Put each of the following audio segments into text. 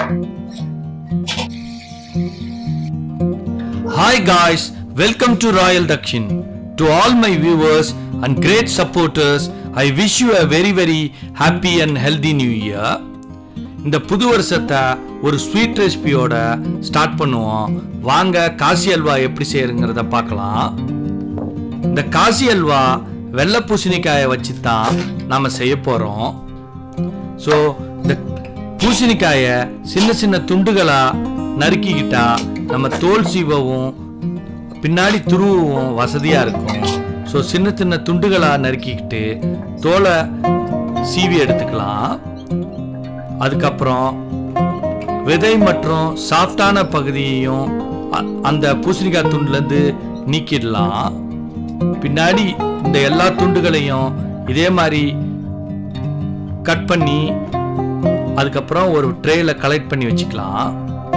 Hi guys, welcome to Royal Dakshin. To all my viewers and great supporters, I wish you a very very happy and healthy new year. இந்த புது வருஷத்தை ஒரு sweet ரெசிபியோட start பண்ணுவோம் வாங்க காசி அல்வா எப்படி செய்யறங்கிறத பார்க்கலாம் இந்த காசி அல்வா வெள்ளை பூசணிக்காயை வச்சு தான் நாம் செய்ய போகிறோம் ஸோ இந்த பூசணிக்காயை சின்ன சின்ன துண்டுகளா நறுக்கிக்கிட்டா நம்ம தோல் சீவவும் பின்னாடி துருவவும் வசதியாக இருக்கும் ஸோ சின்ன சின்ன துண்டுகளா நறுக்கிக்கிட்டு தோலை சீவி எடுத்துக்கலாம் அதுக்கப்புறம் விதை மற்றும் சாஃப்டான பகுதியையும் அ- அந்த பூசணிக்காய் துண்டுலேருந்து நீக்கிடலாம் பின்னாடி இந்த எல்லா துண்டுகளையும் இதே மாதிரி கட் பண்ணி அதுக்கப்புறம் ஒரு ட்ரேல கலெக்ட் பண்ணி வச்சுக்கலாம்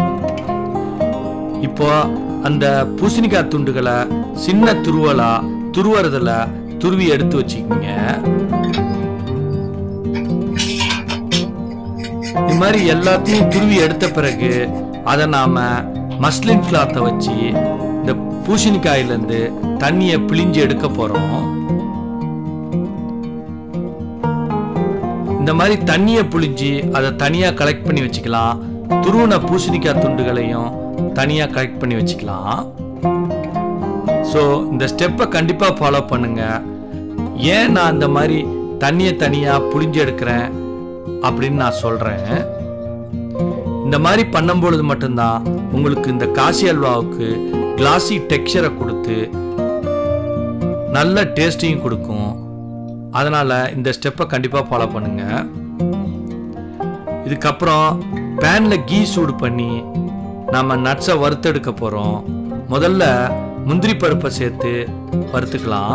இப்போ அந்த பூசணிக்காய் துண்டுகளை சின்ன துருவலா துருவறதுல துருவி எடுத்து வச்சுக்கோங்க இது மாதிரி எல்லாத்தையும் துருவி எடுத்த பிறகு அதை நாம மஸ்லின் கிளாத்தை வச்சு இந்த பூசணிக்காயிலேருந்து தண்ணியை பிழிஞ்சு எடுக்க போறோம் இந்த மாதிரி தண்ணியை புழிஞ்சு அதை தனியாக கலெக்ட் பண்ணி வச்சுக்கலாம் துருவன பூசணிக்காய் துண்டுகளையும் தனியாக கலெக்ட் பண்ணி வச்சுக்கலாம் ஸோ இந்த ஸ்டெப்பை கண்டிப்பாக ஃபாலோ பண்ணுங்க ஏன் நான் இந்த மாதிரி தண்ணியை தனியாக புழிஞ்சு எடுக்கிறேன் அப்படின்னு நான் சொல்கிறேன் இந்த மாதிரி பண்ணும்பொழுது மட்டும்தான் உங்களுக்கு இந்த காசி அல்வாவுக்கு கிளாசி டெக்ஸ்சரை கொடுத்து நல்ல டேஸ்டையும் கொடுக்கும் அதனால் இந்த ஸ்டெப்பை கண்டிப்பாக ஃபாலோ பண்ணுங்க இதுக்கப்புறம் பேனில் கீ சூடு பண்ணி நம்ம நட்ஸை வறுத்தெடுக்க போகிறோம் முதல்ல முந்திரி பருப்பை சேர்த்து வறுத்துக்கலாம்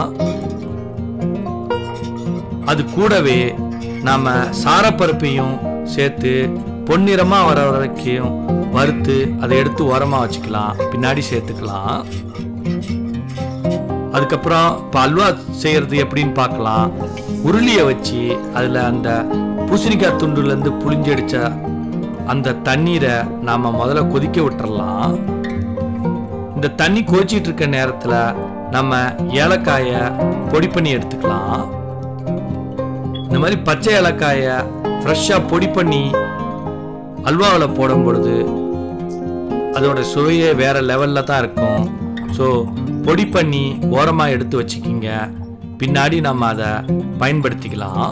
அது கூடவே நாம் சாரப்பருப்பையும் சேர்த்து பொன்னிறமாக வர வரைக்கும் வறுத்து அதை எடுத்து உரமாக வச்சுக்கலாம் பின்னாடி சேர்த்துக்கலாம் அதுக்கப்புறம் இப்போ அல்வா செய்யறது எப்படின்னு பார்க்கலாம் உருளியை வச்சு அதில் அந்த பூசணிக்காய் துண்டுலேருந்து புளிஞ்சடிச்ச அந்த தண்ணீரை நாம் முதல்ல கொதிக்க விட்டுறலாம் இந்த தண்ணி கொதிச்சிட்டு இருக்க நேரத்தில் நம்ம ஏலக்காயை பொடி பண்ணி எடுத்துக்கலாம் இந்த மாதிரி பச்சை ஏலக்காயை ஃப்ரெஷ்ஷாக பொடி பண்ணி அல்வாவில் போடும் பொழுது அதோட சுவையே வேற லெவலில் தான் இருக்கும் ஸோ பொடி பண்ணி ஓரமாக எடுத்து வச்சுக்கிங்க பின்னாடி நம்ம அதை பயன்படுத்திக்கலாம்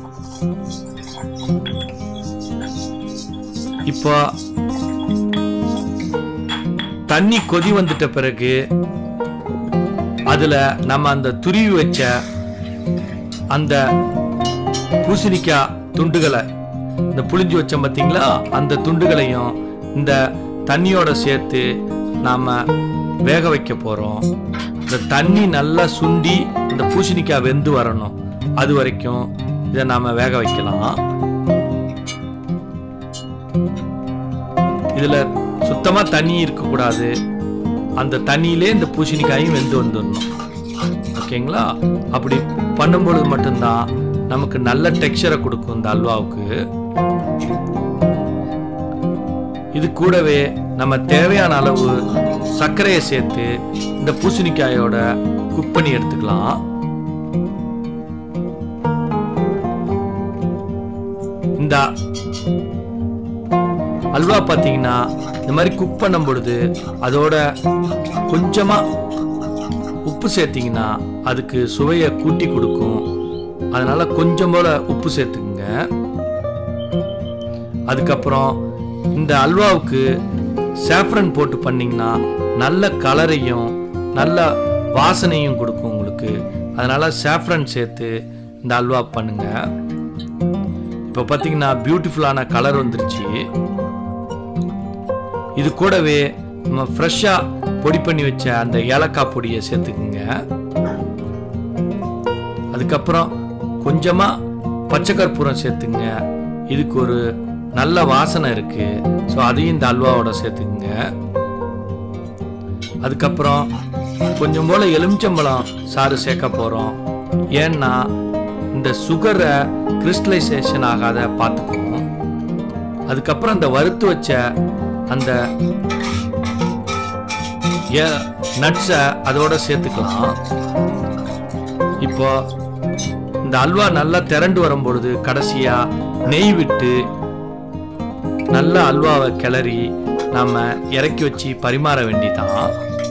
இப்போ தண்ணி கொதி வந்துட்ட பிறகு அதில் நம்ம அந்த துருவி வச்ச அந்த பூசணிக்காய் துண்டுகளை இந்த புளிஞ்சு வச்சோம் பார்த்தீங்களா அந்த துண்டுகளையும் இந்த தண்ணியோட சேர்த்து நாம் வேக வைக்க போகிறோம் இந்த தண்ணி நல்லா சுண்டி இந்த பூசணிக்காய் வெந்து வரணும் அது வரைக்கும் இதை நாம் வேக வைக்கலாம் இதில் சுத்தமாக தண்ணி இருக்கக்கூடாது அந்த தண்ணியிலே இந்த பூசணிக்காயும் வெந்து வந்துடணும் ஓகேங்களா அப்படி பண்ணும்பொழுது மட்டும்தான் நமக்கு நல்ல டெக்ஸ்சரை கொடுக்கும் இந்த அல்வாவுக்கு இது கூடவே நம்ம தேவையான அளவு சர்க்கரையை சேர்த்து இந்த பூசணிக்காயோட குக் பண்ணி எடுத்துக்கலாம் இந்த அல்வா பார்த்தீங்கன்னா இந்த மாதிரி குக் பண்ணும் பொழுது அதோட கொஞ்சமாக உப்பு சேர்த்தீங்கன்னா அதுக்கு சுவையை கூட்டி கொடுக்கும் அதனால கொஞ்சம் போல உப்பு சேர்த்துக்குங்க அதுக்கப்புறம் இந்த அல்வாவுக்கு சாஃப்ரன் போட்டு பண்ணீங்கன்னா நல்ல கலரையும் நல்ல வாசனையும் கொடுக்கும் உங்களுக்கு அதனால சாஃப்ரன் சேர்த்து இந்த அல்வா பண்ணுங்க இப்போ பார்த்தீங்கன்னா பியூட்டிஃபுல்லான கலர் வந்துருச்சு இது கூடவே நம்ம ஃப்ரெஷ்ஷாக பொடி பண்ணி வச்ச அந்த ஏலக்காய் பொடியை சேர்த்துக்குங்க அதுக்கப்புறம் கொஞ்சமாக பச்சை கற்பூரம் சேர்த்துங்க இதுக்கு ஒரு நல்ல வாசனை இருக்கு ஸோ அதையும் இந்த அல்வாவோட சேர்த்துக்குங்க அதுக்கப்புறம் கொஞ்சம் போல எலுமிச்சம்பழம் சாறு சேர்க்க போகிறோம் ஏன்னா இந்த சுகரை கிறிஸ்டலைசேஷன் ஆகாத பார்த்துக்குவோம் அதுக்கப்புறம் அந்த வறுத்து வச்ச அந்த நட்ஸை அதோட சேர்த்துக்கலாம் இப்போ இந்த அல்வா நல்லா திரண்டு வரும் பொழுது கடைசியா நெய் விட்டு நல்ல அல்வாவை கிளறி நாம இறக்கி வச்சு பரிமாற வேண்டிதான்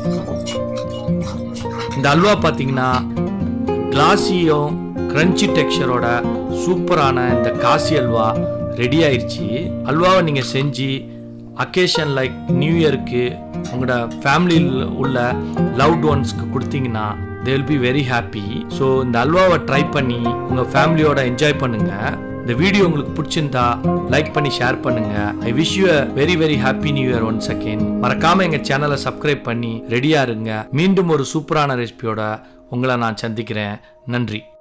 இந்த அல்வா பார்த்தீங்கன்னா கிளாஸியும் கிரன்ச்சி டெக்ஸ்சரோட சூப்பரான இந்த காசி அல்வா ரெடி ஆயிடுச்சு அல்வாவை நீங்கள் செஞ்சு அக்கேஷன் லைக் நியூ இயருக்கு உங்களோட ஃபேமிலியில் உள்ள லவ்ட் ஒன்ஸ்க்கு கொடுத்தீங்கன்னா they will be very happy so இந்த அல்வாவை ட்ரை பண்ணி உங்கள் ஃபேமிலியோட என்ஜாய் பண்ணுங்க இந்த வீடியோ உங்களுக்கு பிடிச்சிருந்தா லைக் பண்ணி ஷேர் பண்ணுங்க I wish you very very happy new year one second மறக்காம எங்க சேனலை சப்ஸ்கிரைப் பண்ணி ரெடியா இருங்க மீண்டும் ஒரு சூப்பரான ரெசிபியோட உங்களை நான் சந்திக்கிறேன் நன்றி